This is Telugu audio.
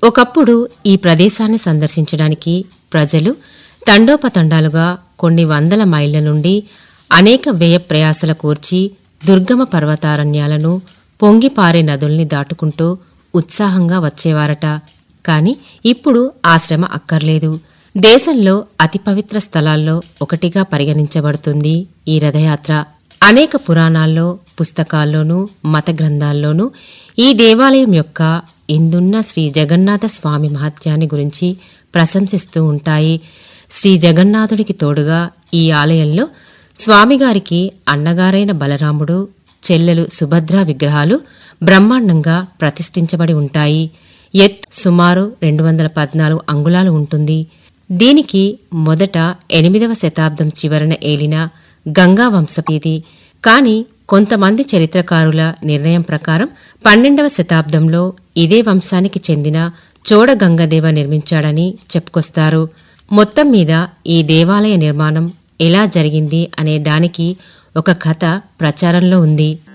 ఒకప్పుడు ఈ ప్రదేశాన్ని సందర్శించడానికి ప్రజలు తండోపతండాలుగా కొన్ని వందల మైళ్ల నుండి అనేక వ్యయ ప్రయాసల కూర్చి దుర్గమ పర్వతారణ్యాలను పొంగిపారే నదుల్ని దాటుకుంటూ ఉత్సాహంగా వచ్చేవారట కాని ఇప్పుడు ఆ శ్రమ అక్కర్లేదు దేశంలో అతి పవిత్ర స్థలాల్లో ఒకటిగా పరిగణించబడుతుంది ఈ రథయాత్ర అనేక పురాణాల్లో పుస్తకాల్లోనూ మత గ్రంథాల్లోనూ ఈ దేవాలయం యొక్క ఇందున్న శ్రీ జగన్నాథ స్వామి మహత్యాన్ని గురించి ప్రశంసిస్తూ ఉంటాయి శ్రీ జగన్నాథుడికి తోడుగా ఈ ఆలయంలో స్వామిగారికి అన్నగారైన బలరాముడు చెల్లెలు సుభద్ర విగ్రహాలు బ్రహ్మాండంగా ప్రతిష్ఠించబడి ఉంటాయి ఎత్ సుమారు రెండు వందల పద్నాలుగు అంగుళాలు ఉంటుంది దీనికి మొదట ఎనిమిదవ శతాబ్దం చివరన ఏలిన గంగా వంశపీది కాని కొంతమంది చరిత్రకారుల నిర్ణయం ప్రకారం పన్నెండవ శతాబ్దంలో ఇదే వంశానికి చెందిన చోడ గంగదేవ నిర్మించాడని చెప్పుకొస్తారు మొత్తం మీద ఈ దేవాలయ నిర్మాణం ఎలా జరిగింది అనే దానికి ఒక కథ ప్రచారంలో ఉంది